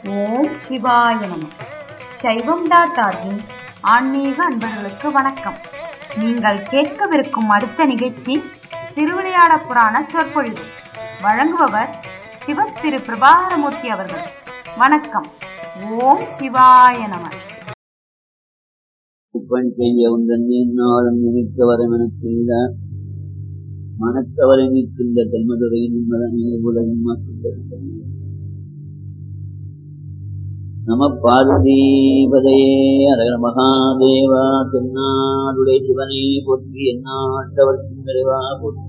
ஓம் சிவாய நம சைவம் டாட் ஆர்கின் ஆன்மீக அன்பர்களுக்கு வணக்கம் நீங்கள் கேட்கவிருக்கும் அடுத்த நிகழ்ச்சி திருவிளையாட புராண சொற்பொழிவு வழங்குபவர் சிவ திரு பிரபாகரமூர்த்தி அவர்கள் வணக்கம் ஓம் சிவாய நம உப்பன் செய்ய உந்தன் நாளும் நினைக்க வரமெனக்கில்ல மனத்தவரை நிற்கின்ற தென்மதுரை நிம்மதனே உலகம் மாற்றுகிறது நம பார்வதீபதையே அரகர மகாதேவா தென்னாடுடைய சிவனே போற்றி எந்நாட்டவர்க்கும் நிறைவா போற்றி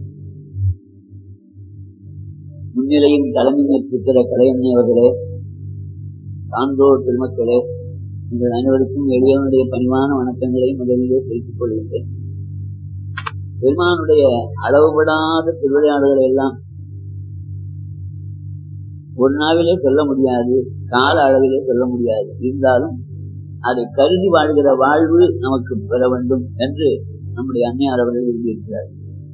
முன்னிலையும் தலைமை நிற்கிற கலையண்ணவர்களே சான்றோர் பெருமக்களே உங்கள் அனைவருக்கும் எளியவனுடைய பணிவான வணக்கங்களை முதலிலே தெரிவித்துக் கொள்கின்றேன் பெருமானுடைய அளவுபடாத திருவிளையாடுகளை எல்லாம் ஒரு நாவிலே சொல்ல முடியாது கால அளவிலே சொல்ல முடியாது இருந்தாலும் அதை கருதி வாழ்கிற வாழ்வு நமக்கு பெற வேண்டும் என்று நம்முடைய அன்னையார் அவர்கள் விரும்பியிருக்கிறார்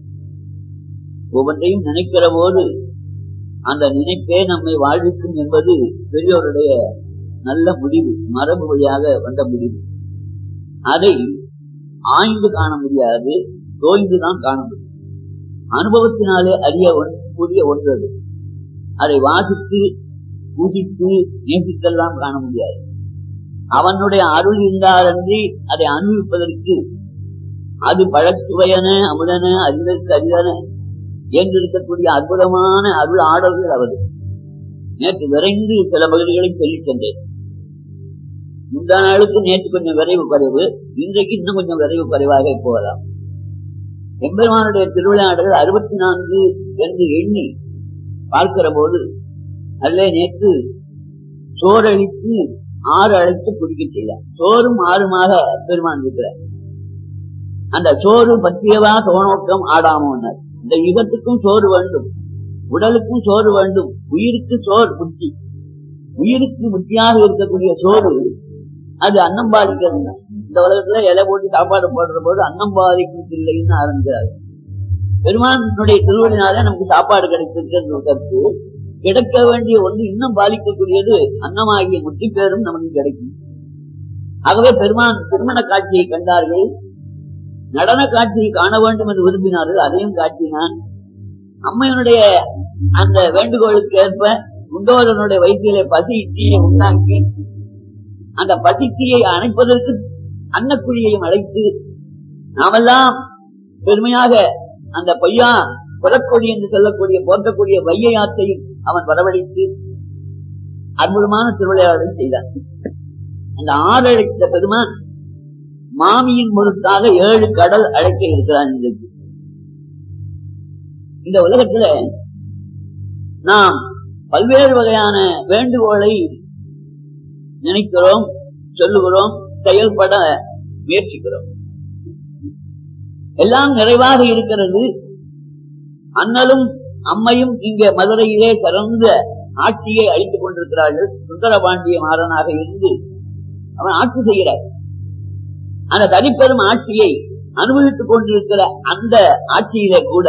ஒவ்வொன்றையும் நினைக்கிற போது அந்த நினைப்பே நம்மை வாழ்விக்கும் என்பது பெரியோருடைய நல்ல முடிவு மரபு வழியாக வந்த முடிவு அதை ஆய்ந்து காண முடியாது தோய்ந்துதான் காண முடியும் அனுபவத்தினாலே அறிய கூடிய ஒன்று அது அதை வாசித்து பூஜித்து நேசித்தெல்லாம் காண முடியாது அவனுடைய அருள் இருந்தாலன்றி அதை அனுபவிப்பதற்கு அது பழச்சுவையன அமுதன அறிதற்கு அறிதன என்று இருக்கக்கூடிய அற்புதமான அருள் ஆடல்கள் அவர் நேற்று விரைந்து சில பகுதிகளை சொல்லிச் சென்றேன் முந்தா நாளுக்கு நேற்று கொஞ்சம் விரைவு குறைவு இன்றைக்கு இன்னும் கொஞ்சம் விரைவு குறைவாக போகலாம் எம்பெருமானுடைய திருவிளையாடல்கள் அறுபத்தி நான்கு என்று எண்ணி பார்க்கிற போது அல்ல நேற்று சோறு அழித்து ஆறு அழைத்து குடிக்க செய்தார் சோறும் ஆறுமாக பெருமான் இருக்கிறார் அந்த சோறு பற்றியவா தோணோக்கம் ஆடாமோன்னார் இந்த யுகத்துக்கும் சோறு வேண்டும் உடலுக்கும் சோறு வேண்டும் உயிருக்கு சோறு புத்தி உயிருக்கு புத்தியாக இருக்கக்கூடிய சோறு அது அன்னம் பாதிக்கிறது இந்த உலகத்துல இலை போட்டு சாப்பாடு போடுற போது அன்னம் பாதிக்கும் இல்லைன்னு ஆரம்பிக்கிறார் பெருமானுடைய திருவள்ளினாலே நமக்கு சாப்பாடு கிடைத்திருக்கிறது கருத்து கிடைக்க வேண்டிய ஒன்று இன்னும் பாதிக்கக்கூடியது அன்னமாகிய முத்தி பேரும் நமக்கு கிடைக்கும் ஆகவே பெருமான் திருமண காட்சியை கண்டார்கள் நடன காட்சியை காண வேண்டும் என்று விரும்பினார்கள் அதையும் காட்டினான் அம்மையனுடைய அந்த வேண்டுகோளுக்கு ஏற்ப குண்டோதனுடைய வயிற்றிலே பசி தீயை உண்டாக்கி அந்த பசி தீயை அணைப்பதற்கு அன்னக்குழியையும் அழைத்து நாமெல்லாம் பெருமையாக அந்த பொய்யா புறக்கொடி என்று சொல்லக்கூடிய போற்றக்கூடிய வையையாத்தையும் அவன் வரவழைத்து அற்புதமான திருவிளையாடலை செய்தான் அந்த ஆறு அழைத்த பெருமான் மாமியின் பொருட்டாக ஏழு கடல் அழைக்க இருக்கிறான் இன்றைக்கு இந்த உலகத்துல நாம் பல்வேறு வகையான வேண்டுகோளை நினைக்கிறோம் சொல்லுகிறோம் செயல்பட முயற்சிக்கிறோம் எல்லாம் நிறைவாக இருக்கிறது அண்ணலும் அம்மையும் இங்க மதுரையிலே சிறந்த ஆட்சியை அழித்துக் கொண்டிருக்கிறார்கள் சுந்தரபாண்டிய மாறனாக இருந்து அவன் ஆட்சி செய்கிறார் அந்த தனிப்பெரும் ஆட்சியை அனுபவித்துக் கொண்டிருக்கிற அந்த ஆட்சியிலே கூட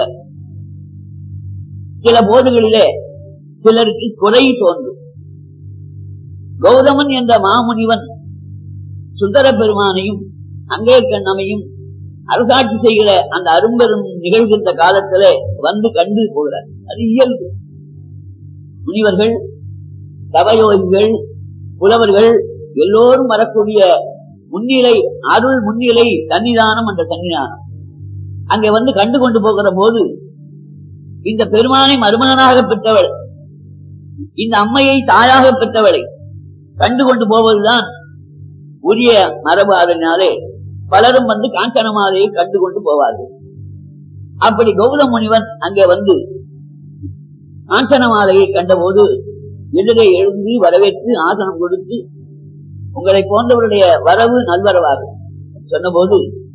சில போதுகளிலே சிலருக்கு குறை தோன்றும் கௌதமன் என்ற மாமுனிவன் சுந்தர பெருமானையும் அங்கே கண்ணமையும் அரசாட்சி செய்கிற அந்த அரும்பெரும் நிகழ்கின்ற காலத்திலே வந்து கண்டு போகிறார் அது இயல்பு முனிவர்கள் தவயோகிகள் புலவர்கள் எல்லோரும் வரக்கூடிய முன்னிலை அருள் முன்னிலை சன்னிதானம் என்ற சன்னிதானம் அங்கே வந்து கண்டு கொண்டு போகிற போது இந்த பெருமானை மருமகனாக பெற்றவள் இந்த அம்மையை தாயாக பெற்றவளை கண்டு கொண்டு போவதுதான் உரிய மரபு அதனாலே பலரும் வந்து காஞ்சனமாலையை கண்டு கொண்டு போவார்கள் அப்படி கௌதம முனிவன் அங்கே வந்து காஞ்சனமாலையை கண்டபோது எதிரே எழுந்து வரவேற்று ஆசனம் கொடுத்து உங்களை போன்றவருடைய வரவு நல்வரவாகும் சொன்னபோது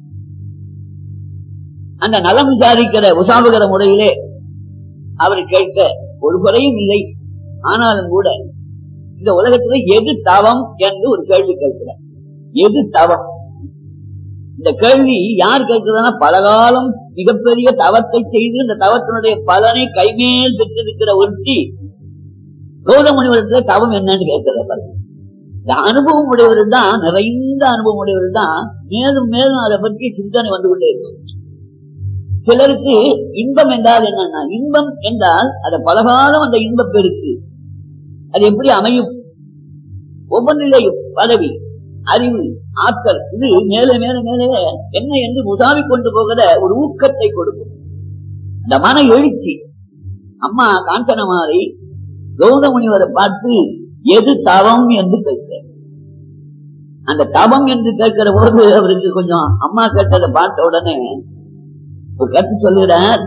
அந்த நலம் விசாரிக்கிற உசாபகர முறையிலே அவர் கேட்க ஒரு குறையும் இல்லை ஆனாலும் கூட இந்த உலகத்துல எது தவம் என்று ஒரு கேள்வி கேட்கிறார் எது தவம் இந்த கேள்வி யார் கேட்கிறதுனா பலகாலம் மிகப்பெரிய தவத்தை செய்து இந்த தவத்தினுடைய பலனை கைமேல் பெற்றிருக்கிற ஒருத்தி கௌதமுனிவரத்துல தவம் என்னன்னு கேட்கிறத பாருங்க இந்த அனுபவம் உடையவர்கள் தான் நிறைந்த அனுபவம் உடையவர்கள் தான் மேலும் மேலும் அதை பற்றி சிந்தனை வந்து கொண்டே இருக்கும் சிலருக்கு இன்பம் என்றால் என்னன்னா இன்பம் என்றால் அது பலகாலம் அந்த இன்பம் பெருக்கு அது எப்படி அமையும் ஒவ்வொன்றிலேயும் பதவி அறிவு ஆற்றல் இது மேலே மேலே மேலே என்ன என்று முதாவி கொண்டு போகிற ஒரு ஊக்கத்தை கொடுக்கும் அந்த மன எழுச்சி அம்மா காஞ்சனமாரை கௌதமுனிவரை பார்த்து எது தவம் என்று கேட்கிறார் அந்த தவம் என்று கேட்கிற போது அவருக்கு கொஞ்சம் அம்மா கேட்டதை பார்த்த உடனே ஒரு கருத்து சொல்லுகிறார்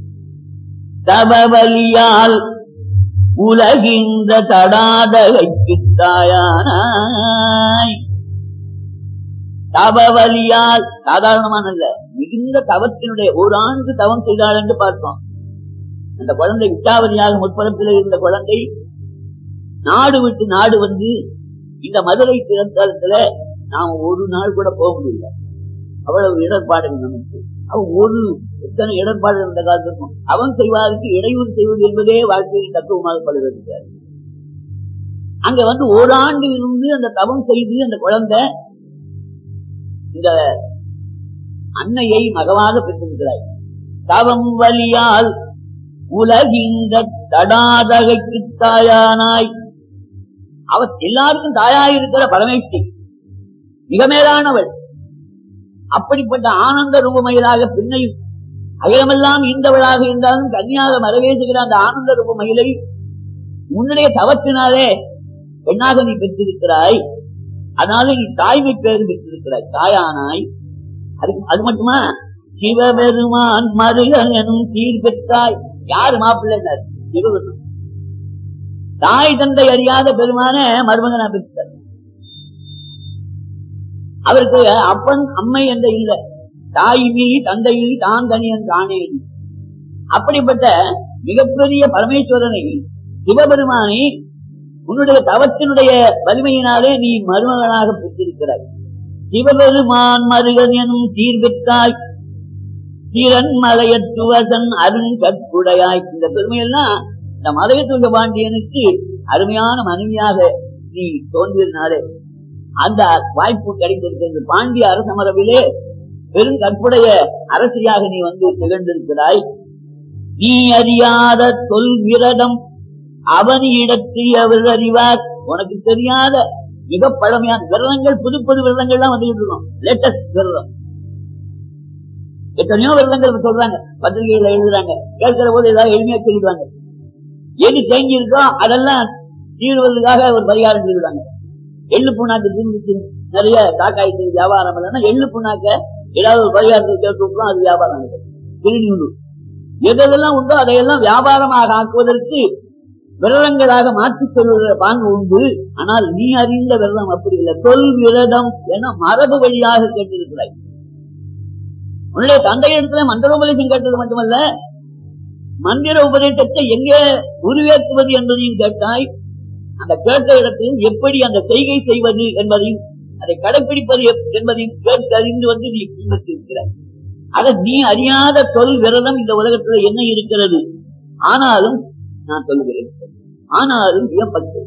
தபவலியால் உலகின்ற தடாதகைக்கு தாயானாய் தபவலியால் சாதாரணமானல்ல மிகுந்த தவத்தினுடைய ஒரு ஆண்டு தவம் செய்தாள் என்று பார்த்தோம் அந்த குழந்தை விட்டாவதியாக முற்பதத்தில் இருந்த குழந்தை நாடு விட்டு நாடு வந்து இந்த மதுரை திறத்தலத்துல நாம ஒரு நாள் கூட போக முடியல அவ்வளவு இடர்பாடுகள் நமக்கு அவன் ஒரு எத்தனை இடர்பாடு இருந்த காலத்திற்கும் அவன் செய்வதற்கு இடையூறு செய்வது என்பதே வாழ்க்கையில் தத்துவமாக படுகிறது அங்க வந்து ஓராண்டு இருந்து அந்த தவம் செய்து அந்த குழந்தை இந்த அன்னையை மகவாக பெற்றிருக்கிறாய் தவம் வலியால் உலகிந்த தடாதகைக்கு தாயானாய் அவர் எல்லாருக்கும் தாயாயிருக்கிற பரமேஸ்வரி மிக மேலானவள் அப்படிப்பட்ட ஆனந்த ரூபமயிலாக பின்னை அகிலமெல்லாம் ஈந்தவளாக இருந்தாலும் கன்னியாக மரவேசுகிற அந்த ஆனந்த ரூபமயிலை உன்னுடைய தவத்தினாலே பெண்ணாக நீ பெற்றிருக்கிறாய் அதனால நீ தாய்மை பேர் பெற்றிருக்கிறாய் தாயானாய் அது அது மட்டுமா சிவபெருமான் மருகன் எனும் சீர் பெற்றாய் யாரு மாப்பிள்ளை சிவபெருமான் தாய் தந்தை அறியாத பெருமான மருமகனா பெற்றார் அவருக்கு அப்பன் அம்மை என்ற இல்ல தாய்மி தந்தையில் தான் தனியன் தானே அப்படிப்பட்ட மிகப்பெரிய பரமேஸ்வரனை சிவபெருமானை உன்னுடைய தவத்தினுடைய வலிமையினாலே நீ மருமகனாக பெற்றிருக்கிறாய் சிவபெருமான் மருகன் எனும் சீர்பெற்றாய் சீரன் மலையத்துவசன் அருங்கற்புடையாய் இந்த பெருமையெல்லாம் இந்த மலையத்துவ பாண்டியனுக்கு அருமையான மனைவியாக நீ தோன்றினாலே அந்த வாய்ப்பு கிடைத்திருக்கிறது பாண்டிய அரசமரபிலே பெரும் கற்புடைய அரசியாக நீ வந்து திகழ்ந்திருக்கிறாய் நீ அறியாத சொல் விரதம் அவனிடத்தில் அவர் அறிவார் உனக்கு தெரியாத மிக பழமையான விரதங்கள் புது புது விரதங்கள்லாம் வந்துகிட்டு இருக்கோம் லேட்டஸ்ட் விரதம் எத்தனையோ விரதங்கள் சொல்றாங்க பத்திரிகையில எழுதுறாங்க கேட்கிற போது ஏதாவது எளிமையா சொல்லிடுவாங்க எது தேங்கி இருக்கோ அதெல்லாம் தீர்வதற்காக ஒரு பரிகாரம் செய்வாங்க எள்ளு புண்ணாக்கு திரும்பி நிறைய காக்காய்க்கு வியாபாரம் இல்லைன்னா எள்ளு புண்ணாக்க ஏதாவது ஒரு பரிகாரத்தை கேட்டு அது வியாபாரம் திருநூறு எதெல்லாம் உண்டோ அதையெல்லாம் வியாபாரமாக ஆக்குவதற்கு விரதங்களாக மாற்றி சொல்லுகிற பாங்கு உண்டு ஆனால் நீ அறிந்த விரதம் அப்படி இல்லை சொல் விரதம் என மரபு வழியாக கேட்டிருக்கிறாய் உன்னுடைய தந்தையிடத்துல மந்திர உபதேசம் கேட்டது மட்டுமல்ல மந்திர உபதேசத்தை எங்கே உருவேற்றுவது என்பதையும் கேட்டாய் அந்த கேட்ட இடத்தில் எப்படி அந்த செய்கை செய்வது என்பதையும் அதை கடைபிடிப்பது என்பதையும் கேட்டு அறிந்து வந்து நீ பின்பற்றிருக்கிறாய் ஆக நீ அறியாத சொல் விரதம் இந்த உலகத்துல என்ன இருக்கிறது ஆனாலும் நான் சொல்லுகிறேன் ஆனாலும் வியப்பட்டு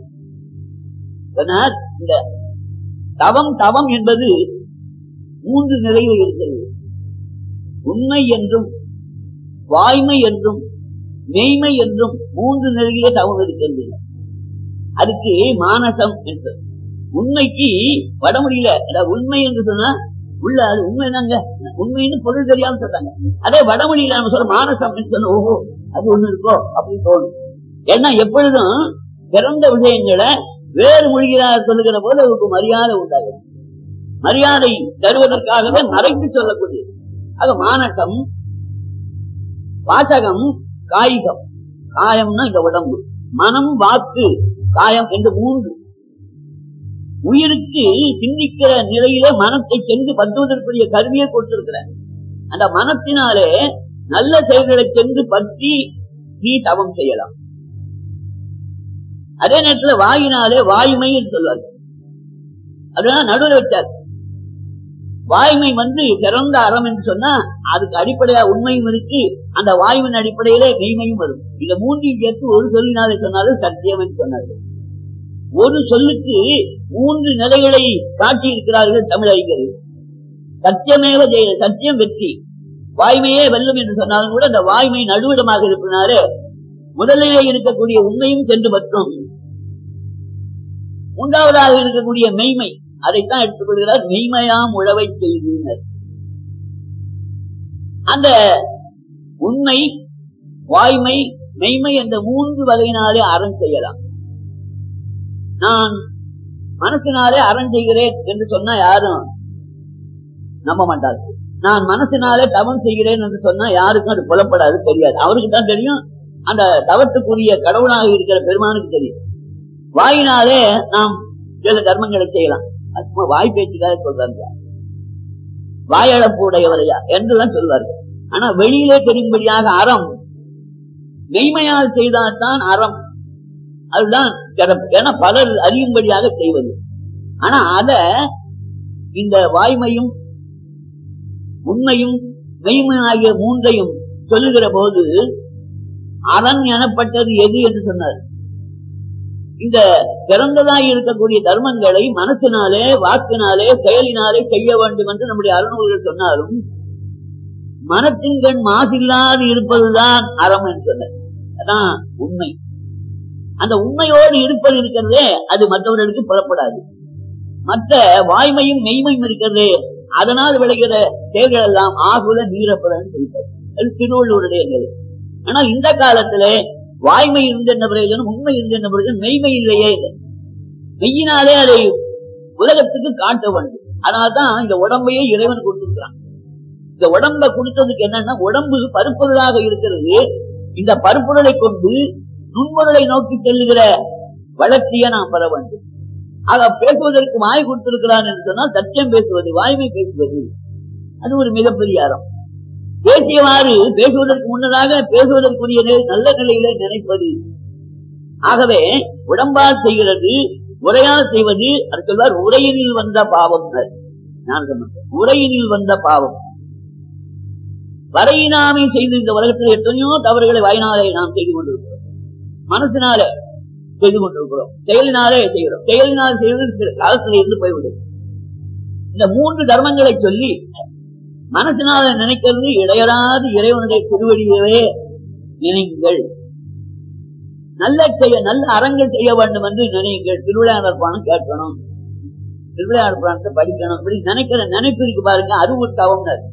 இந்த தவம் தவம் என்பது மூன்று நிலையில் இருக்கிறது உண்மை என்றும் வாய்மை என்றும் மெய்மை என்றும் மூன்று நிலையிலே தவம் இருக்கிறது அதுக்கு மானசம் என்று உண்மைக்கு வடமொழியில அதாவது உண்மை என்று சொன்னா உள்ள அது உண்மைதாங்க உண்மைன்னு பொருள் தெரியாம சொல்றாங்க அதே வடமொழியில நம்ம சொல்ற மானசம் சொன்ன ஓஹோ அது ஒண்ணு இருக்கோ அப்படின்னு தோணும் ஏன்னா எப்பொழுதும் பிறந்த விஷயங்களை வேறு மொழிகளாக சொல்லுகிற போது அவருக்கு மரியாதை உண்டாகும் மரியாதை தருவதற்காகவே மறைத்து சொல்லக்கூடியது ஆக மானசம் வாசகம் காய்கம் காயம்னா இந்த உடம்பு மனம் வாக்கு காயம் என்று மூன்று உயிருக்கு சிந்திக்கிற நிலையில மனத்தை சென்று பற்றுவதற்குரிய கருவியை கொடுத்திருக்கிற அந்த மனத்தினாலே நல்ல செயல்களை சென்று பற்றி நீ தவம் செய்யலாம் அதே நேரத்தில் வாயினாலே வாயுமை என்று சொல்வார் அதனால நடுவில் வச்சார் வாய்மை வந்து சிறந்த அறம் என்று சொன்னா அதுக்கு அடிப்படையா உண்மையும் இருக்கு அந்த வாய்வின் அடிப்படையில மெய்மையும் வரும் இந்த மூன்றையும் சேர்த்து ஒரு சொல்லினாலே சொன்னாலும் சத்தியம் என்று சொன்னார்கள் ஒரு சொல்லுக்கு மூன்று நிலைகளை காட்டி இருக்கிறார்கள் தமிழ் அறிஞர்கள் சத்தியமேவ ஜெய சத்தியம் வெற்றி வாய்மையே வெல்லும் என்று சொன்னாலும் கூட அந்த வாய்மை நடுவிடமாக இருப்பதனாலே முதலிலே இருக்கக்கூடிய உண்மையும் சென்று பற்றும் மூன்றாவதாக இருக்கக்கூடிய மெய்மை அதைத்தான் எடுத்துக்கொள்கிறார் மெய்மையாம் உழவை செய்தினர் அந்த உண்மை வாய்மை மெய்மை என்ற மூன்று வகையினாலே அறம் செய்யலாம் நான் மனசினாலே அறம் செய்கிறேன் என்று சொன்னா யாரும் நம்ப மாட்டார்கள் நான் மனசினாலே தவம் செய்கிறேன் என்று சொன்னா யாருக்கும் அது புலப்படாது தெரியாது அவருக்கு தான் தெரியும் அந்த தவத்துக்குரிய கடவுளாக இருக்கிற பெருமானுக்கு தெரியும் வாயினாலே நாம் சில தர்மங்களை செய்யலாம் அது சும்மா வாய் பேச்சுக்காக சொல்றாங்க வாயளப்பு உடையவரையா என்றுதான் சொல்வார்கள் ஆனா வெளியிலே தெரியும்படியாக அறம் மெய்மையால் செய்தால்தான் அறம் அதுதான் சிறப்பு ஏன்னா பலர் அறியும்படியாக செய்வது ஆனா அத இந்த வாய்மையும் உண்மையும் மெய்மை ஆகிய மூன்றையும் சொல்லுகிற போது அரண் எனப்பட்டது எது என்று சொன்னார் இந்த சிறந்ததாய் இருக்கக்கூடிய தர்மங்களை மனசினாலே வாக்கினாலே செயலினாலே செய்ய வேண்டும் என்று நம்முடைய அருணர்கள் சொன்னாலும் மனத்தின் கண் மாசில்லாது இருப்பதுதான் அறம் என்று சொன்னார் அதான் உண்மை அந்த உண்மையோடு இருப்பது இருக்கிறதே அது மற்றவர்களுக்கு புறப்படாது மற்ற வாய்மையும் மெய்மையும் இருக்கிறதே அதனால் விளைகிற செயல்கள் எல்லாம் ஆகுல நீரப்படன்னு சொல்லிட்டார் அது திருவள்ளுவருடைய நிலை ஆனால் இந்த காலத்திலே வாய்மை இருந்த பிரயோஜனம் உண்மை இருந்த பிரயோஜனம் மெய்மை இல்லையே இல்லை மெய்யினாலே அதை உலகத்துக்கு காட்ட வேண்டும் அதனால்தான் இந்த உடம்பையே இறைவன் கொடுத்திருக்கிறான் இந்த உடம்ப கொடுத்ததுக்கு என்னன்னா உடம்பு பருப்பொருளாக இருக்கிறது இந்த பருப்பொருளை கொண்டு நுண்பொருளை நோக்கி செல்லுகிற வளர்ச்சியை நாம் பெற வேண்டும் ஆக பேசுவதற்கு வாய் கொடுத்திருக்கிறான் என்று சொன்னால் சத்தியம் பேசுவது வாய்மை பேசுவது அது ஒரு மிகப்பெரிய அறம் பேசியவாறு பேசுவதற்கு முன்னதாக பேசுவதற்குரிய நிலை- நல்ல நிலையில நினைப்பது ஆகவே உடம்பால் செய்கிறது உரையால் செய்வது அது சொல்வார் உரையினில் வந்த பாவம் நான் சொன்னேன். உரையினில் வந்த பாவம் வரையினாமை செய்து இந்த உலகத்தில் எத்தனையோ தவறுகளை வாயினாலே நாம் செய்து கொண்டிருக்கிறோம் மனசினாலே செய்து கொண்டிருக்கிறோம் செயலினாலே செய்கிறோம் செயலினால் செய்வது சில காலத்தில் இருந்து போய்விடும் இந்த மூன்று தர்மங்களை சொல்லி மனசினால நினைக்கிறது இடையராது இறைவனுடைய திருவடியவே நினைங்கள் நல்ல செய்ய நல்ல அறங்கள் செய்ய வேண்டும் என்று நினைங்கள் திருவிளையாடல் பானம் கேட்கணும் திருவிளையாடல் பானத்தை படிக்கணும் இப்படி நினைக்கிற நினைப்பு இருக்கு பாருங்க அது ஒரு தவம்னர்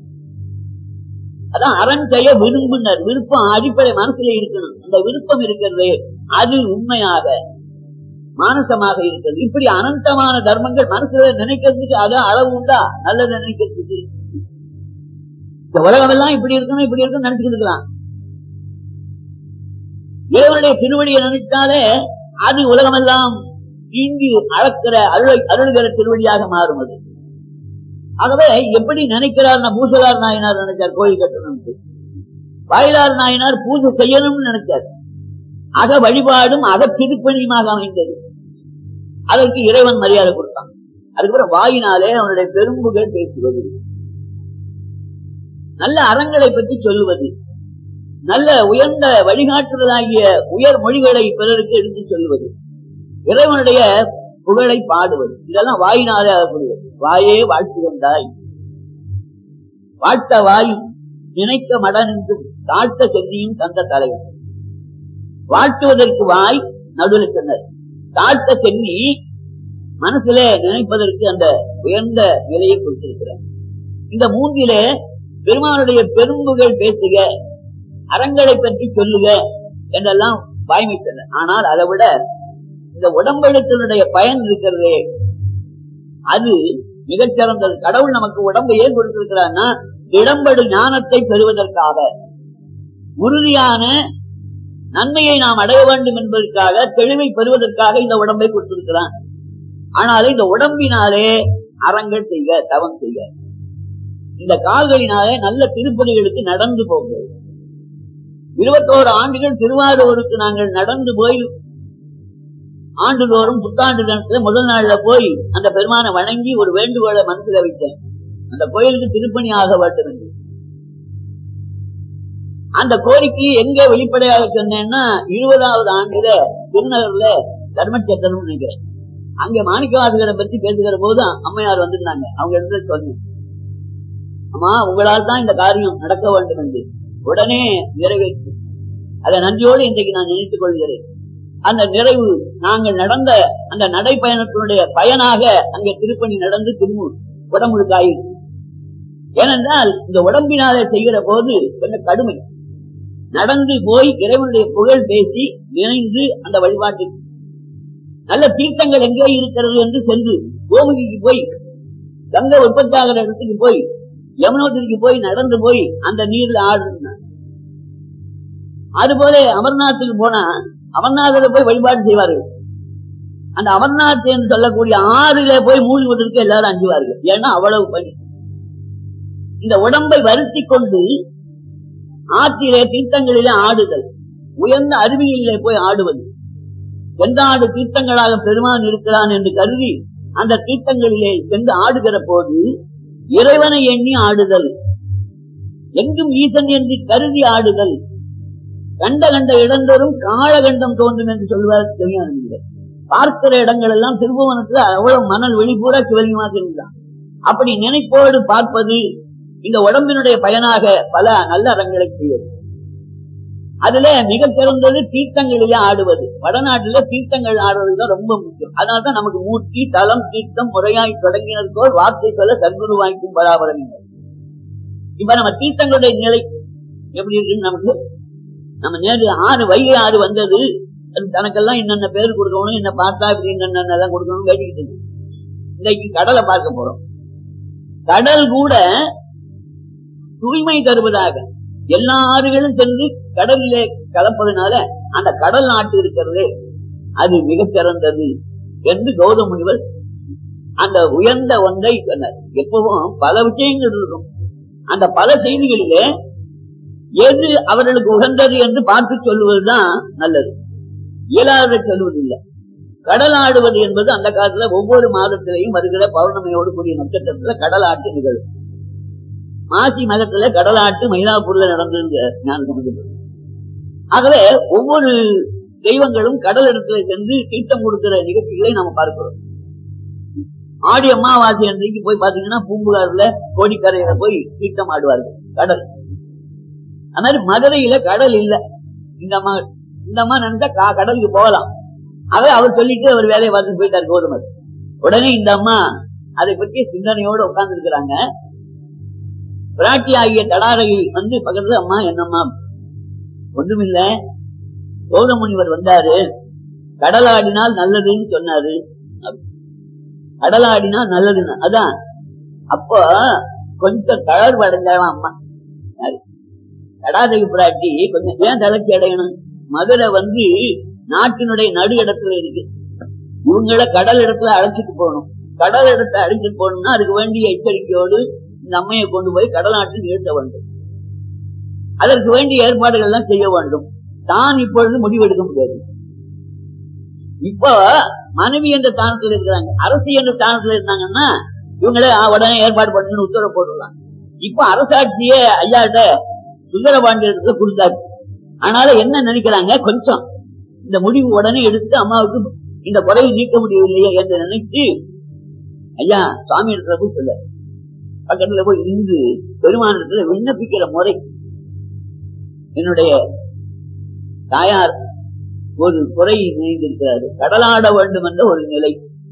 அதான் அரண் செய்ய விரும்புனர் விருப்பம் அடிப்படை மனசுல இருக்கணும் அந்த விருப்பம் இருக்கிறது அது உண்மையாக மானசமாக இருக்கிறது இப்படி அனந்தமான தர்மங்கள் மனசுல நினைக்கிறதுக்கு அதான் அளவு உண்டா நல்லது நினைக்கிறதுக்கு இந்த உலகம் எல்லாம் இப்படி இருக்கணும் இப்படி இருக்கணும் நினைச்சுக்கிட்டு இருக்கலாம் இறைவனுடைய திருவடியை நினைச்சாலே அது உலகமெல்லாம் இங்கு அளக்கிற அருள் அருள்கிற திருவடியாக மாறும் அது ஆகவே எப்படி நினைக்கிறார் பூசலார் நாயனார் நினைச்சார் கோயில் கட்டணும்னு வாயிலார் நாயனார் பூஜை செய்யணும்னு நினைச்சார் அக வழிபாடும் அக திருப்பணியுமாக அமைந்தது அதற்கு இறைவன் மரியாதை கொடுத்தான் அதுக்கப்புறம் வாயினாலே அவனுடைய பெரும்புகள் பேசுவது நல்ல அறங்களை பற்றி சொல்லுவது நல்ல உயர்ந்த வழிகாட்டுதலாகிய உயர் மொழிகளை பிறருக்கு எடுத்து சொல்லுவது இறைவனுடைய புகழை பாடுவது இதெல்லாம் வாயினாலே ஆகக்கூடியது வாயே வாழ்த்து வந்தாய் வாழ்த்த வாயும் நினைக்க மடனென்றும் தாழ்த்த சென்னியும் தந்த தலைவன் வாழ்த்துவதற்கு வாய் நடுவில் சொன்னார் தாழ்த்த சென்னி மனசிலே நினைப்பதற்கு அந்த உயர்ந்த நிலையை கொடுத்திருக்கிறார் இந்த மூன்றிலே பெருமானுடைய பெரும்புகள் பேசுக அறங்களை பற்றி சொல்லுக என்றெல்லாம் வாய்மை சொன்னார் ஆனால் அதை விட இந்த உடம்பெழுத்தினுடைய பயன் இருக்கிறதே அது மிகச்சிறந்தது கடவுள் நமக்கு உடம்பை ஏன் கொடுத்திருக்கிறார்னா இடம்படு ஞானத்தை பெறுவதற்காக உறுதியான நன்மையை நாம் அடைய வேண்டும் என்பதற்காக தெளிவை பெறுவதற்காக இந்த உடம்பை கொடுத்திருக்கிறான் ஆனாலும் இந்த உடம்பினாலே அறங்கள் செய்க தவம் செய்க இந்த கால்களினாலே நல்ல திருப்பணிகளுக்கு நடந்து போகிறது இருபத்தோரு ஆண்டுகள் திருவாரூருக்கு நாங்கள் நடந்து போய் ஆண்டுதோறும் புத்தாண்டு தினத்துல முதல் நாள்ல போய் அந்த பெருமானை வணங்கி ஒரு வேண்டுகோளை மனசுல வைத்தேன் அந்த கோயிலுக்கு திருப்பணி ஆக வேண்டும் என்று அந்த கோரிக்கை எங்க வெளிப்படையாக சொன்னேன்னா இருபதாவது ஆண்டுல திருநகர்ல தர்மச்சத்திரம் நினைக்கிறேன் அங்க மாணிக்கவாசகரை பத்தி பேசுகிற போது அம்மையார் வந்திருந்தாங்க அவங்க இடத்துல சொன்னேன் அம்மா உங்களால் தான் இந்த காரியம் நடக்க வேண்டும் என்று உடனே நிறைவேற்று அதை நன்றியோடு இன்றைக்கு நான் நினைத்துக் கொள்கிறேன் அந்த நிறைவு நாங்கள் நடந்த அந்த நடைப்பயணத்தினுடைய பயனாக அங்கே திருப்பணி நடந்து திரும்ப உடம்புக்காயிருக்கு ஏனென்றால் இந்த உடம்பினாலே செய்கிற போது கொஞ்சம் கடுமை நடந்து போய் இறைவனுடைய புகழ் பேசி நினைந்து அந்த வழிபாட்டில் நல்ல தீர்த்தங்கள் எங்கே இருக்கிறது என்று சென்று கோமுகிக்கு போய் கங்கை உற்பத்தி ஆகிற இடத்துக்கு போய் யமுனோத்திரிக்கு போய் நடந்து போய் அந்த நீர்ல ஆடுனார் அதுபோல அமர்நாத்துக்கு போனா அமர்நாதரை போய் வழிபாடு செய்வார்கள் அந்த அமர்நாத் என்று சொல்லக்கூடிய ஆறுல போய் மூழ்குவதற்கு எல்லாரும் அஞ்சுவார்கள் ஏன்னா அவ்வளவு பணி இந்த உடம்பை வருத்தி கொண்டு ஆற்றிலே தீர்த்தங்களிலே ஆடுதல் உயர்ந்த அருவிகளிலே போய் ஆடுவது சென்றாடு தீர்த்தங்களாக பெருமான் இருக்கிறான் என்று கருதி அந்த தீர்த்தங்களிலே சென்று ஆடுகிற போது இறைவனை எண்ணி ஆடுதல் எங்கும் ஈசன் என்று கருதி ஆடுதல் கண்ட கண்ட இடந்தோறும் காலகண்டம் தோன்றும் என்று சொல்வார் தெரியாது பார்க்கிற இடங்கள் எல்லாம் திருபுவனத்துல அவ்வளவு மணல் வெளிப்பூரா சிவலிங்கமாக இருந்தான் அப்படி நினைப்போடு பார்ப்பது இந்த உடம்பினுடைய பயனாக பல நல்ல அறங்களை செய்வது அதுல மிக சிறந்தது தீர்த்தங்களிலே ஆடுவது வடநாட்டுல தீர்த்தங்கள் ஆடுவதுதான் ரொம்ப முக்கியம் அதனால்தான் நமக்கு மூர்த்தி தலம் தீர்த்தம் முறையாய் தொடங்கினருக்கோர் வார்த்தை சொல்ல சர்க்குரு வாய்க்கும் பராபரம் இப்ப நம்ம தீர்த்தங்களுடைய நிலை எப்படி இருக்குன்னு நமக்கு நம்ம நேரு ஆறு வைகை ஆறு வந்தது அது தனக்கெல்லாம் என்னென்ன பேர் கொடுக்கணும் என்ன பார்த்தா இப்படி என்னென்ன எல்லாம் கொடுக்கணும் வேண்டிக்கிட்டு இருக்கு. இன்னைக்கு கடலை பார்க்க போறோம் கடல் கூட தூய்மை தருவதாக எல்லா ஆறுகளும் சென்று கடலிலே கலப்பதனால அந்த கடல் நாட்டு இருக்கிறதே அது மிக சிறந்தது என்று கௌதம முனிவர் அந்த உயர்ந்த ஒன்றை சொன்னார் எப்பவும் பல விஷயங்கள் இருக்கும் அந்த பல செய்திகளிலே எது அவர்களுக்கு உகந்தது என்று பார்த்து சொல்லுவதுதான் நல்லது இயலாத சொல்வதில்லை கடலாடுவது என்பது அந்த காலத்துல ஒவ்வொரு மாதத்திலையும் வருகிற பௌர்ணமியோடு கூடிய நட்சத்திரத்துல கடலாட்டு நிகழும் மாசி மகத்துல கடலாட்டு மயிலாப்பூர்ல நடந்திருந்த ஞான சமுதிரம் ஆகவே ஒவ்வொரு தெய்வங்களும் கடல் இடத்துல சென்று தீர்த்தம் கொடுக்கிற நிகழ்ச்சிகளை நாம பார்க்கிறோம் ஆடி அமாவாசை அன்றைக்கு போய் பாத்தீங்கன்னா பூம்புகார்ல கோடிக்கரையில போய் தீர்த்தம் ஆடுவார்கள் கடல் அது மாதிரி மதுரையில கடல் இல்ல இந்த அம்மா இந்த அம்மா நினைச்சா கா- கடலுக்கு போகலாம் அவை அவர் சொல்லிட்டு அவர் வேலையை பார்த்து போயிட்டார் கோதுமர் உடனே இந்த அம்மா அதை பற்றிய சிந்தனையோடு உட்கார்ந்து இருக்கிறாங்க பிராட்டி ஆகிய தடாரகை வந்து பக்கத்துல அம்மா என்னம்மா ஒண்ணுமில்ல கௌதமுனிவர் வந்தாரு கடலாடினால் நல்லதுன்னு சொன்னாரு கடலாடினால் நல்லதுன்னு அதான் அப்போ கொஞ்சம் தளர்வு அடைஞ்சாலும் அம்மா யாரு? கடாதவி பிராட்டி கொஞ்சம் ஏன் தளர்ச்சி அடையணும் மதுரை வந்து நாட்டினுடைய நடு இடத்துல இருக்கு இவங்கள கடல் இடத்துல அழைச்சிட்டு போகணும் கடல் இடத்தை அழைச்சிட்டு போகணும்னா அதுக்கு வேண்டிய எச்சரிக்கையோடு இந்த அம்மையை கொண்டு போய் கடலாற்றில் நிறுத்த வேண்டும் அதற்கு வேண்டிய ஏற்பாடுகள் எல்லாம் செய்ய வேண்டும் தான் இப்பொழுது முடிவெடுக்க முடியாது இப்போ மனைவி என்ற ஸ்தானத்தில் இருக்கிறாங்க அரசு என்ற ஸ்தானத்தில் இருந்தாங்கன்னா இவங்களே ஆ, உடனே ஏற்பாடு பண்ணுன்னு உத்தரவு போட்டுடலாம் இப்ப அரசாட்சியே ஐயாட்ட சுந்தரபாண்டியத்துக்கு கொடுத்தாரு அதனால என்ன நினைக்கிறாங்க கொஞ்சம் இந்த முடிவு உடனே எடுத்து அம்மாவுக்கு இந்த குறையை நீக்க முடியவில்லையே என்று நினைச்சு ஐயா சுவாமி இடத்துல போய் சொல்ல பக்கத்துல போய் நின்று பெருமானத்துல விண்ணப்பிக்கிற முறை என்னுடைய தாயார் ஒரு குறை நினைந்திருக்கிறாரு கடலாட வேண்டும் என்ற ஒரு நிலை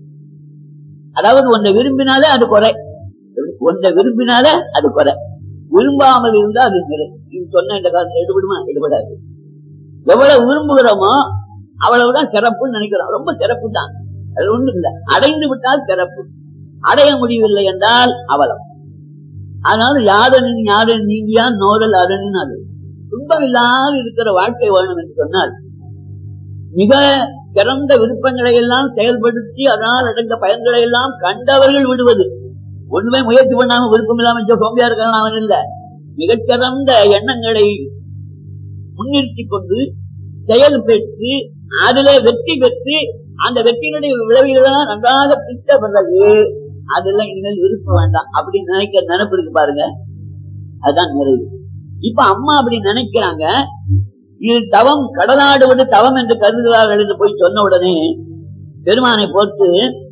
அதாவது ஒன்றை விரும்பினாலே அது குறை ஒன்றை விரும்பினாலே அது குறை விரும்பாமல் இருந்தா அது நிலை இது சொன்ன இந்த காலத்துல எடுபடுமா எடுபடாது எவ்வளவு விரும்புகிறோமோ அவ்வளவுதான் சிறப்புன்னு நினைக்கிறோம் ரொம்ப சிறப்பு தான் அது ஒண்ணும் இல்லை அடைந்து விட்டால் சிறப்பு அடைய முடியவில்லை என்றால் அவலம் அதனால யாதனின் யாதன் நீங்கியான் நோதல் அதனின் அது துன்பம் இல்லாமல் இருக்கிற வாழ்க்கை வேணும் என்று சொன்னால் மிக சிறந்த விருப்பங்களை எல்லாம் செயல்படுத்தி அதனால் அடைந்த பயன்களை எல்லாம் கண்டவர்கள் விடுவது ஒண்ணுமே முயற்சி பண்ணாம விருப்பம் இல்லாம இந்த சோம்பியா இருக்கான் அவன் இல்ல மிகச்சிறந்த எண்ணங்களை முன்னிறுத்தி கொண்டு செயல் பெற்று அதிலே வெற்றி பெற்று அந்த வெற்றியினுடைய விளைவுகளெல்லாம் நன்றாக திட்ட பிறகு அதெல்லாம் இனிமேல் விருப்பம் வேண்டாம் அப்படின்னு நினைக்கிற நினைப்பு இருக்கு பாருங்க அதுதான் நிறைவு இப்ப அம்மா அப்படி நினைக்கிறாங்க இது தவம் கடலாடுவது தவம் என்று கருதுகிறார்கள் என்று போய் சொன்ன உடனே பெருமானை போட்டு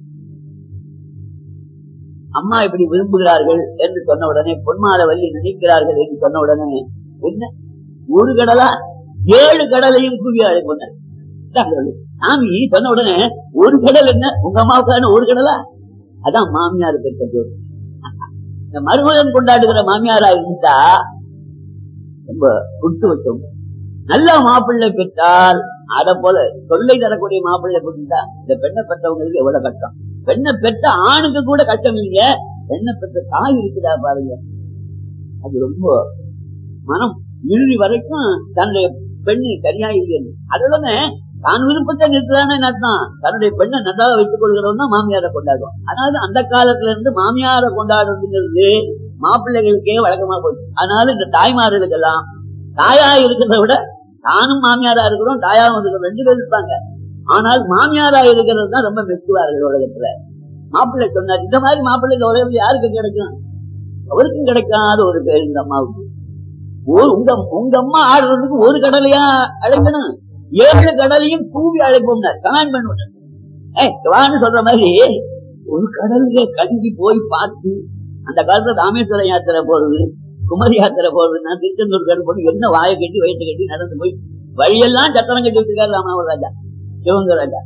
அம்மா இப்படி விரும்புகிறார்கள் என்று சொன்ன உடனே பொன்மால வள்ளி நினைக்கிறார்கள் என்று சொன்ன உடனே என்ன ஒரு கடலா ஏழு கடலையும் குவி அழைப்பனர் சாமி சொன்ன உடனே ஒரு கடல் என்ன உங்க அம்மாவுக்கான ஒரு கடலா அதான் மாமியார் பெற்ற பேர் இந்த மருமகன் கொண்டாடுகிற மாமியாரா இருந்தா ரொம்ப கொடுத்து வச்சோம் நல்ல மாப்பிள்ளை பெற்றால் அத போல தொல்லை தரக்கூடிய மாப்பிள்ளை பெற்றா இந்த பெண்ணை பெற்றவங்களுக்கு எவ்வளவு கஷ்டம் பெண்ணை பெற்ற ஆணுக்கு கூட கஷ்டம் இல்லைங்க பெண்ணை பெற்ற தாய் இருக்குதா பாருங்க அது ரொம்ப மனம் இறுதி வரைக்கும் தன்னுடைய பெண்ணு சரியா இல்லைன்னு அதுலமே தான் விருப்பத்தை நிறுத்துறானே அர்த்தம் தன்னுடைய பெண்ணை நன்றாக வைத்துக் கொள்கிறவன் தான் மாமியாரை கொண்டாடுவோம் அதாவது அந்த காலத்துல இருந்து மாமியாரை கொண்டாடுறதுங்கிறது மாப்பிள்ளைகளுக்கே வழக்கமா போச்சு அதனால இந்த தாய்மார்களுக்கெல்லாம் தாயா இருக்கிறத விட தானும் மாமியாரா இருக்கிறோம் தாயாவும் இருக்கிறோம் ரெண்டு பேர் இருப்பாங்க ஆனால் மாமியாரா இருக்கிறது தான் ரொம்ப மெச்சுவார்கள் உலகத்துல மாப்பிள்ளை சொன்னார் இந்த மாதிரி மாப்பிள்ளைக்கு உலகத்துல யாருக்கு கிடைக்கும் அவருக்கும் கிடைக்காத ஒரு பேர் இந்த அம்மாவுக்கு ஒரு உங்க உங்க அம்மா ஆடுறதுக்கு ஒரு கடலையா அழைக்கணும் ஏழு கடலையும் தூவி அழைப்போம் கமெண்ட் பண்ணுவேன் ஏய் வான்னு சொல்ற மாதிரி ஒரு கடலுக்கு கஞ்சி போய் பார்த்து அந்த காலத்துல ராமேஸ்வர யாத்திரை போறது குமரி யாத்திரை போறதுன்னா திருச்செந்தூர் கடல் போட்டு என்ன வாயை கட்டி வயிற்று கட்டி நடந்து போய் வழியெல்லாம் சத்திரம் கட்டி வச்சிருக்காரு ராமாவூர் ராஜா சிவங்க ராஜா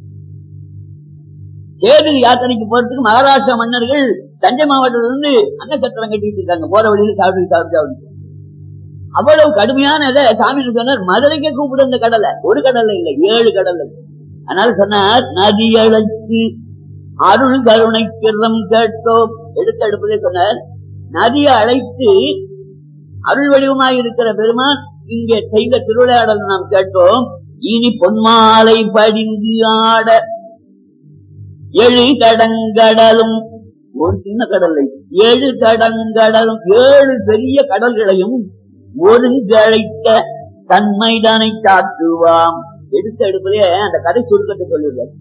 சேது யாத்திரைக்கு போறதுக்கு மகாராஷ்டிரா மன்னர்கள் தஞ்சை மாவட்டத்துல இருந்து அங்க சத்திரம் கட்டிட்டு இருக்காங்க போற வழியில சாப்பிட்டு சாப்பிட்டு சாப்பிட்டு அவ்வளவு கடுமையான இதை சாமி சொன்னார் மதுரைக்கே கூப்பிடு இந்த கடலை ஒரு கடல்ல இல்ல ஏழு கடல்ல அதனால சொன்னார் நதி அழைத்து அருள் கருணை கிரம் கேட்டோம் எடுத்து எடுப்பதே சொன்னார் நதியை அழைத்து அருள் வடிவமாய் இருக்கிற பெருமான் இங்கே செய்த திருவிளையாடல் நாம் கேட்டோம் இனி பொன்மாலை படிந்து ஆட எழு கடங்கடலும் ஒரு சின்ன கடலை ஏழு கடங்கடலும் ஏழு பெரிய கடல்களையும் ஒருங்கழைத்த தன்மைதானை காட்டுவாம் எடுத்த எடுப்பதே அந்த கதை சுருக்கத்தை சொல்லுவார்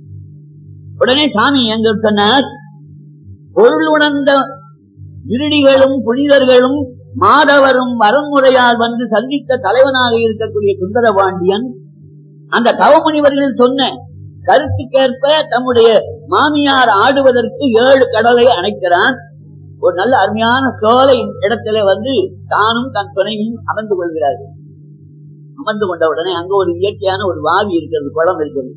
உடனே சாமி எங்க சொன்னார் பொருள் உணர்ந்த இருடிகளும் புனிதர்களும் மாதவரும் வரன்முறையால் வந்து சந்தித்த தலைவனாக இருக்கக்கூடிய சுந்தரபாண்டியன் அந்த தவமுனிவர்கள் சொன்ன கருத்துக்கேற்ப தம்முடைய மாமியார் ஆடுவதற்கு ஏழு கடலை அணைக்கிறான் ஒரு நல்ல அருமையான சோலை இடத்துல வந்து தானும் தன் துணையும் அமர்ந்து கொள்கிறார்கள் அமர்ந்து கொண்ட உடனே அங்க ஒரு இயற்கையான ஒரு வாவி இருக்கிறது குளம் இருக்கிறது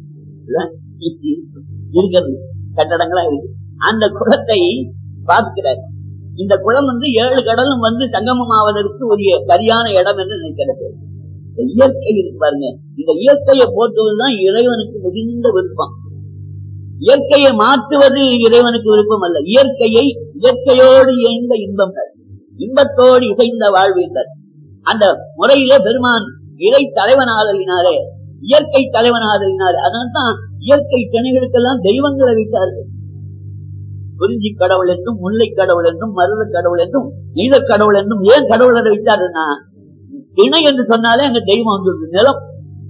இருக்கிறது கட்டடங்களா இருக்கு அந்த குளத்தை பார்க்கிறார் இந்த குளம் வந்து ஏழு கடலும் வந்து சங்கமம் ஆவதற்கு உரிய சரியான இடம் என்று நினைக்கிறது இயற்கை இருக்கு பாருங்க இந்த இயற்கையை போற்றுவதுதான் இறைவனுக்கு மிகுந்த விருப்பம் இயற்கையை மாற்றுவது இறைவனுக்கு விருப்பம் அல்ல இயற்கையை இயற்கையோடு இயந்த இன்பம் இன்பத்தோடு இசைந்த வாழ்வீர்கள் அந்த முறையிலே பெருமான் இறை தலைவனாதலினாரே இயற்கை தலைவனாதலினாரே அதனால்தான் இயற்கை திணைகளுக்கெல்லாம் தெய்வங்களை வைத்தார்கள் குறிஞ்சி கடவுள் என்றும் முல்லை கடவுள் என்றும் மருத கடவுள் என்றும் நீல கடவுள் என்றும் ஏன் கடவுளை வைத்தாருன்னா திணை என்று சொன்னாலே அங்க தெய்வம் வந்துருக்கு நிலம்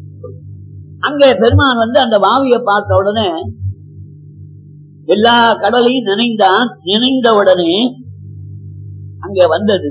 அங்க பெருமான் வந்து அந்த வாவியை பார்த்த உடனே எல்லா கடலையும் நினைந்தான் நினைந்த உடனே அங்க வந்தது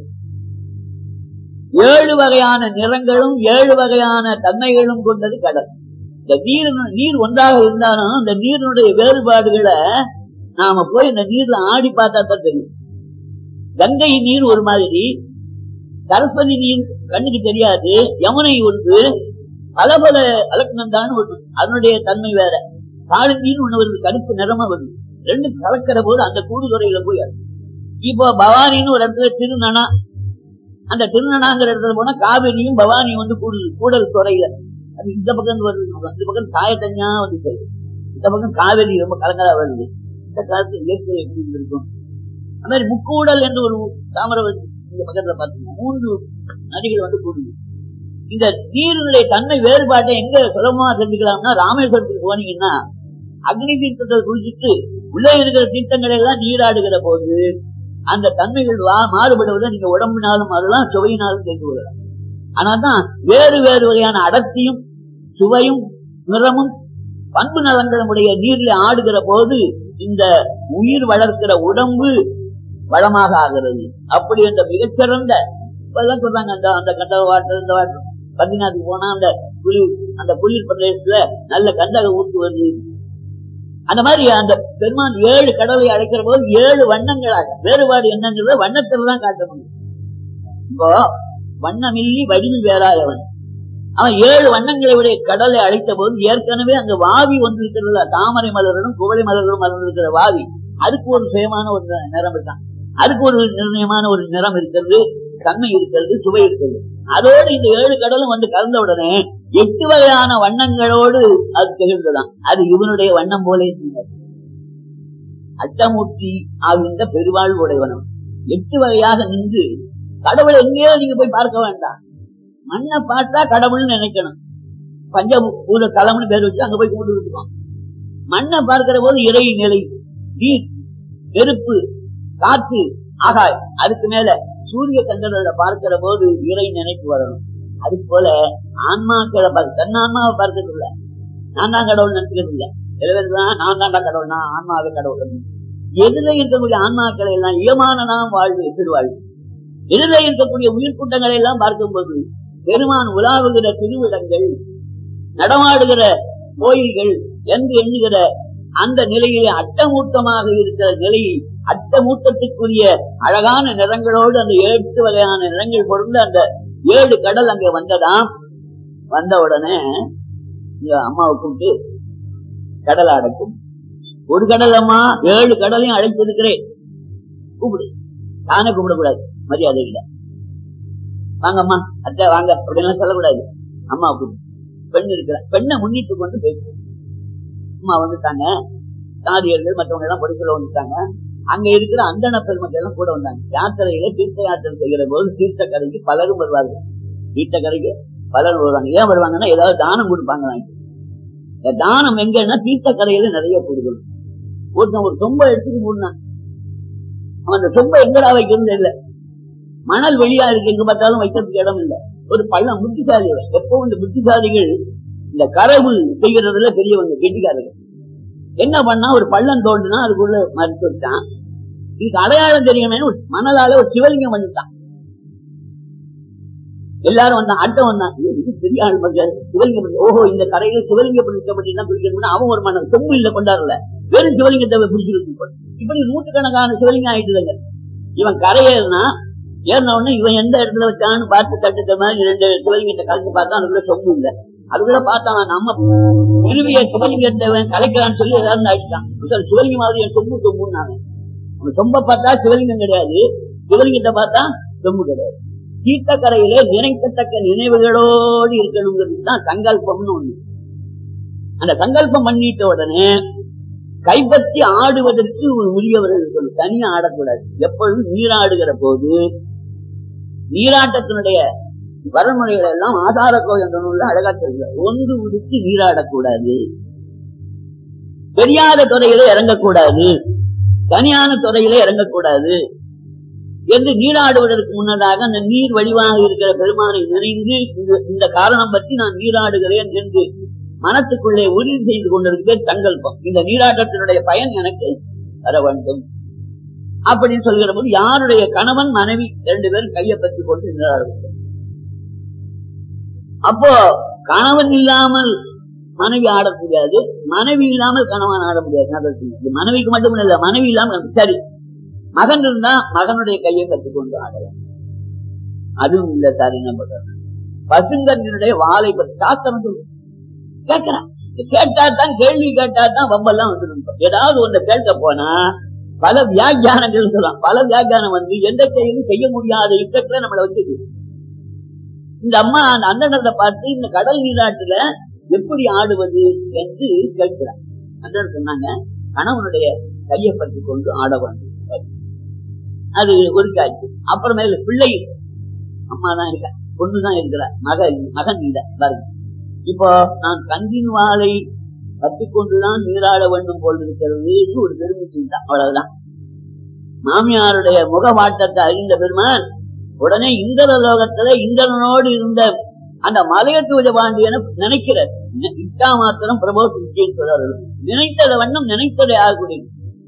ஏழு வகையான நிறங்களும் ஏழு வகையான தன்மைகளும் கொண்டது கடல் இந்த நீர் நீர் ஒன்றாக இருந்தாலும் இந்த நீரினுடைய வேறுபாடுகளை நாம போய் இந்த நீர்ல ஆடி பார்த்தா தான் தெரியும் கங்கை நீர் ஒரு மாதிரி சரஸ்வதி நீர் கண்ணுக்கு தெரியாது யமுனை ஒன்று பல பல அலக்கணம் தான் ஒன்று அதனுடைய தன்மை வேற காடு நீர் ஒண்ணு வருது கருப்பு நிறமா வருது ரெண்டு கலக்கிற போது அந்த கூடுதுறையில போய் இப்போ பவானின்னு ஒரு இடத்துல திருநனா அந்த திருநனாங்கிற இடத்துல போனா காவிரியும் பவானியும் வந்து கூடுது கூடல் துறையில அது இந்த பக்கம் வருது இந்த பக்கம் காய தனியா வந்து சேருது. இந்த பக்கம் காவிரி ரொம்ப கலங்கரா வருது இந்த காலத்துல இயற்கை எப்படி இருந்திருக்கும் அது மாதிரி முக்கூடல் என்று ஒரு தாமிரவதி இந்த பக்கத்துல பாத்தீங்கன்னா மூன்று நதிகள் வந்து கூடுது இந்த நீரினுடைய தன்மை வேறுபாட்டை எங்க சுலபமா தெரிஞ்சுக்கலாம்னா ராமேஸ்வரத்துக்கு போனீங்கன்னா அக்னி தீர்த்தத்தை குளிச்சுட்டு உள்ளே இருக்கிற தீர்த்தங்களை எல்லாம் நீராடுகிற போது அந்த தன்மைகள் வா- மாறுபடுவதை நீங்க உடம்பினாலும் மாறலாம் சுவையினாலும் தெரிந்து கொள்ளலாம் ஆனாதான் வேறு வேறு வகையான அடர்த்தியும் சுவையும் நிறமும் பண்பு நலங்களுடைய நீர்ல ஆடுகிற போது இந்த உயிர் வளர்க்கிற உடம்பு வளமாக ஆகிறது அப்படி அந்த மிகச்சிறந்த இப்பெல்லாம் சொல்றாங்க அந்த அந்த கண்டக வாட்டர் இந்த வாட்டர் பத்ரிநாத்துக்கு போனா அந்த குளிர் அந்த குளிர் பிரதேசத்துல நல்ல கந்தக ஊத்து வருது அந்த மாதிரி அந்த பெருமான் ஏழு கடலை அழைக்கிற போது ஏழு வண்ணங்களாக வேறுபாடு என்னங்கிறத வண்ணத்துல தான் காட்ட முடியும் இப்போ வண்ணமில்லி வடிவில் வேறாயவன் அவன் ஏழு வண்ணங்களை உடைய கடலை அழைத்த போது ஏற்கனவே அங்க வாவி ஒன்று இருக்கிறதுல தாமரை மலர்களும் குவளை மலர்களும் மலர்ந்திருக்கிற வாவி அதுக்கு ஒரு சுயமான ஒரு நிறம் இருக்கான் அதுக்கு ஒரு நிர்ணயமான ஒரு நிறம் இருக்கிறது தன்மை இருக்கிறது சுவை இருக்கிறது அதோடு இந்த ஏழு கடலும் வந்து கலந்த உடனே எட்டு வகையான வண்ணங்களோடு அது திகழ்ந்ததாம் அது இவனுடைய வண்ணம் போலே இருந்தது. அட்டமூர்த்தி ஆகின்ற பெருவாழ்வு உடையவனம் எட்டு வகையாக நின்று கடவுளை எங்கேயோ நீங்க போய் பார்க்க வேண்டாம் மண்ணை பார்த்தா கடவுள்னு நினைக்கணும் பஞ்சபூத தலம்னு பேர் வச்சு அங்க போய் கொண்டு இருக்கோம் மண்ணை பார்க்கிற போது இறை நிலை நீர் நெருப்பு காற்று ஆகாயம் அதுக்கு மேல சூரிய கண்டனத்தை பார்க்கிற போது இறை நினைப்பு வரணும் அது போல ஆன்மாக்களை பார்க்க தன் ஆன்மாவை பார்க்கறது இல்ல நான் தான் கடவுள் நினைக்கிறது இல்ல சில பேர் தான் நான் தான்டா கடவுள் நான் ஆன்மாவே கடவுள் அப்படின்னு. எதிரில் இருக்கக்கூடிய ஆன்மாக்களை எல்லாம் இயமான நாம் வாழ்வு எதிர்வாழ்வு எதிரில் இருக்கக்கூடிய உயிர் கூட்டங்களை எல்லாம் பார்க்கும்போது பெருமான் உலாவுகிற திருவிடங்கள் நடமாடுகிற கோயில்கள் என்று எண்ணுகிற அந்த நிலையிலே அட்டமூட்டமாக இருக்கிற நிலையை அட்டமூட்டத்துக்குரிய அழகான நிறங்களோடு அந்த எட்டு வகையான நிறங்கள் பொருந்த அந்த ஏழு கடல் அங்கே வந்ததாம் வந்த உடனே இங்க அம்மாவை கூப்பிட்டு கடலை அடைக்கும் ஒரு கடல் அம்மா ஏழு கடலையும் அழைத்திருக்கிறேன் கூப்பிடு தானே கூப்பிடக்கூடாது மரியாதை இல்லை வாங்க அம்மா அத்தை வாங்க அப்படின்லாம் சொல்லக்கூடாது அம்மா கூப்பிடு பெண் இருக்கிற பெண்ணை முன்னிட்டு கொண்டு பேசு அம்மா வந்துட்டாங்க தாதியர்கள் மற்றவங்க எல்லாம் பொறுப்புல வந்துட்டாங்க அங்க இருக்கிற அந்தன பெருமக்கள் எல்லாம் கூட வந்தாங்க யாத்திரையில தீர்த்த யாத்திரை செய்கிற போது தீர்த்த கரைக்கு பலரும் வருவார்கள் தீர்த்த கரைக்கு பலரும் வருவாங்க ஏன் வருவாங்கன்னா ஏதாவது தானம் கொடுப்பாங்க இந்த தானம் எங்கன்னா தீர்த்த கரையில நிறைய கொடுக்கணும் ஒருத்தன் ஒரு சொம்ப எடுத்துட்டு போடுனான் அவன் அந்த சொம்ப எங்கடா வைக்கிறது இல்ல மணல் வெளியா இருக்கு எங்க பார்த்தாலும் வைக்கிறதுக்கு இடம் இல்ல ஒரு பள்ளம் புத்திசாலி எப்பவும் இந்த புத்திசாலிகள் இந்த கரவு செய்யறதுல பெரியவங்க கெட்டிக்காரர்கள் என்ன பண்ணா ஒரு பள்ளம் தோண்டுனா அதுக்குள்ள மறுத்து வச்சான் இதுக்கு அடையாளம் தெரியுமே ஒரு மணலால ஒரு சிவலிங்கம் பண்ணிட்டான் எல்லாரும் வந்தான் அட்டம் வந்தான் இது இது பெரிய ஆள் பண்றாரு சிவலிங்கம் பண்ணி- ஓஹோ இந்த கரையில சிவலிங்கம் பிடிக்கப்பட்டு பிடிக்கணும்னா அவன் ஒரு மனம் சொம்பு இல்ல கொண்டாடல வெறும் சிவலிங்கத்தை பிடிச்சிருக்கு இப்படி நூற்றுக்கணக்கான சிவலிங்கம் ஆயிட்டுதுங்க இவன் கரையேறினா ஏறின உடனே இவன் எந்த இடத்துல வச்சான்னு பார்த்து தட்டுத்த மாதிரி ரெண்டு சிவலிங்கத்தை கலந்து பார்த்தா அதுக்குள்ள சொம்பு இல்ல அதுக்குள்ள பார்த்தான் நம்ம இருவிய சிவலிங்கத்தை இவன் கலைக்கிறான்னு சொல்லி எல்லாரும் அடிச்சான் சார் சிவலிங்கம் மாதிரி என் சொம்பு சொம்புன்னாங்க அவன் சொம்ப பார்த்தா சிவலிங்கம் கிடையாது சிவலிங்கத்தை பார்த்தா சொம்பு கிடையாது தீர்த்தக்கரையிலே நினைக்கத்தக்க நினைவுகளோடு இருக்கணுங்கிறது தான் சங்கல்பம்னு ஒண்ணு அந்த சங்கல்பம் பண்ணிட்ட உடனே கைப்பற்றி ஆடுவதற்கு உரியவர்கள் இருக்கணும் தனியா ஆடக்கூடாது எப்பொழுதும் நீராடுகிற போது நீராட்டத்தினுடைய வரமுறைகள் எல்லாம் ஆதார கோயில் என்ற நூல்ல அழகா சொல்கிறார் ஒன்று உடுத்து நீராடக்கூடாது தெரியாத துறையில இறங்கக்கூடாது தனியான துறையில இறங்கக்கூடாது என்று நீராடுவதற்கு முன்னதாக அந்த நீர் வடிவாக இருக்கிற பெருமானை நினைந்து இந்த- இந்த காரணம் பற்றி நான் நீராடுகிறேன் என்று மனத்துக்குள்ளே உறுதி செய்து கொண்டிருக்கிற சங்கல்பம் இந்த நீராட்டத்தினுடைய பயன் எனக்கு வர வேண்டும் அப்படின்னு சொல்கிற போது யாருடைய கணவன் மனைவி ரெண்டு பேரும் கையை பற்றி கொண்டு நீராட வேண்டும் அப்போ கணவன் இல்லாமல் மனைவி ஆட முடியாது மனைவி இல்லாமல் கணவன் ஆட முடியாது ஞாபகம் வச்சுக்கோங்க. இது மனைவிக்கு மட்டும் இல்ல மனைவி இல்லாமல் சரி மகன் இருந்தா மகனுடைய கையை கற்றுக்கொண்டு ஆடலாம் அதுவும் இல்ல சார் என்ன பண்றது பசுங்கன்னுடைய வாழை பற்றி சாஸ்திரம் சொல்லு கேட்கிறான் கேட்டா தான் கேள்வி கேட்டா தான் வம்பெல்லாம் வந்துடும் ஏதாவது ஒண்ணு கேட்க போனா பல வியாக்கியானங்கள் சொல்லலாம் பல வியாக்கியானம் வந்து எந்த செயலும் செய்ய முடியாத இக்கத்துல நம்மளை வச்சுக்கு இந்த அம்மா அந்த அந்தனத்தை பார்த்து இந்த கடல் நீராட்டுல எப்படி ஆடுவது என்று கேட்கிறார் அந்தனர் சொன்னாங்க கணவனுடைய கையை பற்றி கொண்டு ஆட வேண்டும் அது ஒரு காட்சி அப்புறமேல பிள்ளை அம்மா தான் இருக்கா பொண்ணுதான் இருக்கிறா மகன் மகன் இல்ல பாருங்க இப்போ நான் கஞ்சின் வாளை கற்றுக்கொண்டுதான் நீராட வேண்டும் போல் இருக்கிறது என்று ஒரு பெருமை செய்தான் அவ்வளவுதான் மாமியாருடைய முகவாட்டத்தை அறிந்த பெருமான் உடனே இந்திர லோகத்துல இந்திரனோடு இருந்த அந்த மலையத்துவஜ பாண்டியனை நினைக்கிறார் நி- இட்டா மாத்திரம் பிரபோ நிச்சயம் சொல்றார்கள் நினைத்தத வண்ணம் நினைத்ததை ஆகக்கூடிய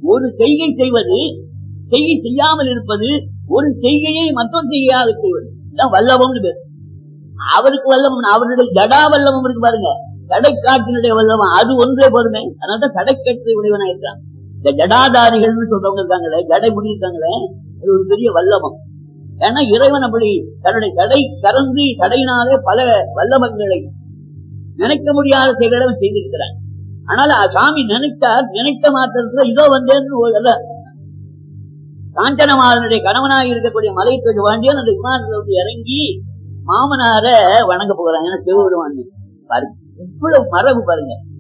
ஒரு செய்கை செய்வது செய்கை செய்யாமல் இருப்பது ஒரு செய்கையை மற்றொரு செய்கையாக செய்வது இதான் வல்லவம்னு பேர் அவருக்கு வல்லவம் அவருடைய ஜடா வல்லவம் இருக்கு பாருங்க கடைக்காட்டினுடைய வல்லவம் அது ஒன்றே போதுமே அதனாலதான் கடைக்காட்டு உடையவனா இருக்கிறான் இந்த ஜடாதாரிகள்னு சொல்றவங்க இருக்காங்களே ஜடை முடியிருக்காங்களே அது ஒரு பெரிய வல்லவம் ஏன்னா இறைவன் அப்படி தன்னுடைய கடை கறந்து கடையினாலே பல வல்லவங்களை நினைக்க முடியாத செயல்களை அவன் செய்திருக்கிறான் ஆனால் அ- சாமி நினைத்தார் நினைத்த மாத்திரத்துல இதோ வந்தேன்னு ஒரு அல்ல காஞ்சனமாதனுடைய கணவனாக இருக்கக்கூடிய மலைத்துறை வாண்டியன் அந்த விமானத்துல வந்து இறங்கி மாமனார வணங்க போகிறான் ஏன்னா சிவபெருமான் பாருங்க இவ்வளவு மரபு பாருங்க